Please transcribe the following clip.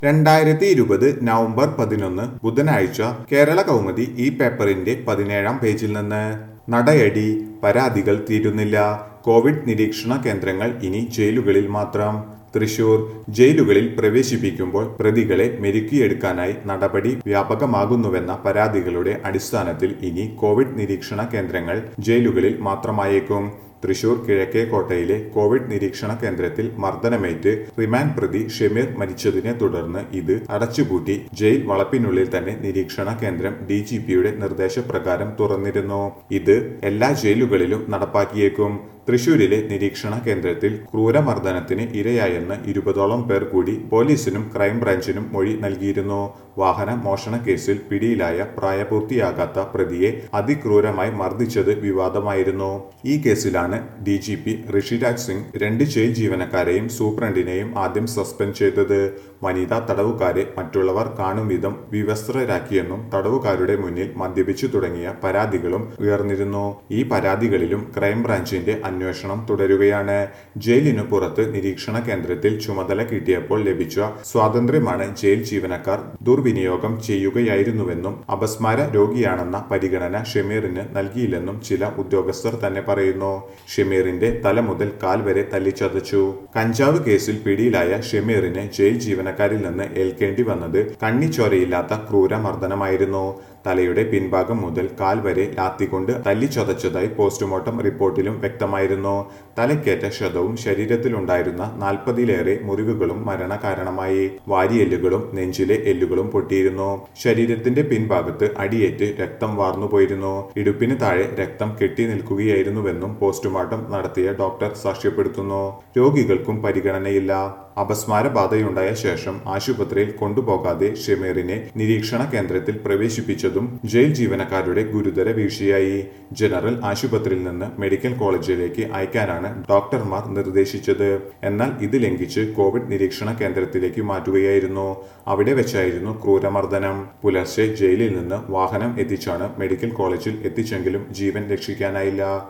രണ്ടായിരത്തി ഇരുപത് നവംബർ പതിനൊന്ന് ബുധനാഴ്ച കേരള കൗമുദി ഈ പേപ്പറിന്റെ പതിനേഴാം പേജിൽ നിന്ന് നടയടി പരാതികൾ തീരുന്നില്ല കോവിഡ് നിരീക്ഷണ കേന്ദ്രങ്ങൾ ഇനി ജയിലുകളിൽ മാത്രം തൃശൂർ ജയിലുകളിൽ പ്രവേശിപ്പിക്കുമ്പോൾ പ്രതികളെ മെരുക്കിയെടുക്കാനായി നടപടി വ്യാപകമാകുന്നുവെന്ന പരാതികളുടെ അടിസ്ഥാനത്തിൽ ഇനി കോവിഡ് നിരീക്ഷണ കേന്ദ്രങ്ങൾ ജയിലുകളിൽ മാത്രമായേക്കും തൃശൂർ കിഴക്കേക്കോട്ടയിലെ കോവിഡ് നിരീക്ഷണ കേന്ദ്രത്തിൽ മർദ്ദനമേറ്റ് റിമാൻഡ് പ്രതി ഷെമീർ മരിച്ചതിനെ തുടർന്ന് ഇത് അടച്ചുപൂട്ടി ജയിൽ വളപ്പിനുള്ളിൽ തന്നെ നിരീക്ഷണ കേന്ദ്രം ഡി ജി പിയുടെ നിർദ്ദേശപ്രകാരം തുറന്നിരുന്നു ഇത് എല്ലാ ജയിലുകളിലും നടപ്പാക്കിയേക്കും തൃശൂരിലെ നിരീക്ഷണ കേന്ദ്രത്തിൽ ക്രൂരമർദ്ദനത്തിന് ഇരയായെന്ന് ഇരുപതോളം പേർ കൂടി പോലീസിനും ക്രൈംബ്രാഞ്ചിനും മൊഴി നൽകിയിരുന്നു വാഹന മോഷണ കേസിൽ പിടിയിലായ പ്രായപൂർത്തിയാകാത്ത പ്രതിയെ അതിക്രൂരമായി മർദ്ദിച്ചത് വിവാദമായിരുന്നു ഈ കേസിലാണ് D G P Rishiraj Singh രണ്ട് ജയിൽ ജീവനക്കാരെയും സൂപ്രണ്ടിനെയും ആദ്യം സസ്പെൻഡ് ചെയ്തത് വനിതാ തടവുകാരെ മറ്റുള്ളവർ കാണും വിധം വിവസ്ത്രരാക്കിയെന്നും തടവുകാരുടെ മുന്നിൽ മദ്യപിച്ചു തുടങ്ങിയ പരാതികളും ഉയർന്നിരുന്നു ഈ പരാതികളിലും ക്രൈംബ്രാഞ്ചിന്റെ അന്വേഷണം തുടരുകയാണ് ജയിലിനു പുറത്ത് നിരീക്ഷണ കേന്ദ്രത്തിൽ ചുമതല കിട്ടിയപ്പോൾ ലഭിച്ച സ്വാതന്ത്ര്യമാണ് ജയിൽ ജീവനക്കാർ ദുർവിനിയോഗം ചെയ്യുകയായിരുന്നുവെന്നും അപസ്മാര രോഗിയാണെന്ന പരിഗണന ഷെമീറിന് നൽകിയില്ലെന്നും ചില ഉദ്യോഗസ്ഥർ തന്നെ പറയുന്നു ഷെമീറിന്റെ തല മുതൽ കാൽ വരെ തല്ലിച്ചതച്ചു കഞ്ചാവ് കേസിൽ പിടിയിലായ ഷെമീറിന് ജയിൽ ജീവനക്കാരിൽ നിന്ന് ഏൽക്കേണ്ടി വന്നത് കണ്ണിച്ചോരയില്ലാത്ത ക്രൂരമർദ്ദനമായിരുന്നു തലയുടെ പിൻഭാഗം മുതൽ കാൽ വരെ ലാത്തികൊണ്ട് തല്ലിച്ചതച്ചതായി പോസ്റ്റ്മോർട്ടം റിപ്പോർട്ടിലും വ്യക്തമായിരുന്നു തലയ്ക്കേറ്റ ക്ഷതവും ശരീരത്തിലുണ്ടായിരുന്ന നാൽപ്പതിലേറെ മുറിവുകളും മരണകാരണമായി വാരിയെല്ലുകളും നെഞ്ചിലെ എല്ലുകളും പൊട്ടിയിരുന്നു ശരീരത്തിന്റെ പിൻഭാഗത്ത് അടിയേറ്റ് രക്തം വാർന്നുപോയിരുന്നു ഇടുപ്പിന് താഴെ രക്തം കെട്ടി നിൽക്കുകയായിരുന്നുവെന്നും പോസ്റ്റ്മോർട്ടം നടത്തിയ ഡോക്ടർ സാക്ഷ്യപ്പെടുത്തുന്നു രോഗികൾക്കും പരിഗണനയില്ല അപസ്മാര ബാധയുണ്ടായ ശേഷം ആശുപത്രിയിൽ കൊണ്ടുപോകാതെ ഷെമീറിനെ നിരീക്ഷണ കേന്ദ്രത്തിൽ പ്രവേശിപ്പിച്ചതും ജയിൽ ജീവനക്കാരുടെ ഗുരുതര വീഴ്ചയായി ജനറൽ ആശുപത്രിയിൽ നിന്ന് മെഡിക്കൽ കോളേജിലേക്ക് അയക്കാനാണ് ഡോക്ടർമാർ നിർദ്ദേശിച്ചത് എന്നാൽ ഇത് ലംഘിച്ച് കോവിഡ് നിരീക്ഷണ കേന്ദ്രത്തിലേക്ക് മാറ്റുകയായിരുന്നു അവിടെ വെച്ചായിരുന്നു ക്രൂരമർദ്ദനം പുലർച്ചെ ജയിലിൽ നിന്ന് വാഹനം എത്തിച്ചാണ് മെഡിക്കൽ കോളേജിൽ എത്തിച്ചെങ്കിലും ജീവൻ രക്ഷിക്കാനായില്ല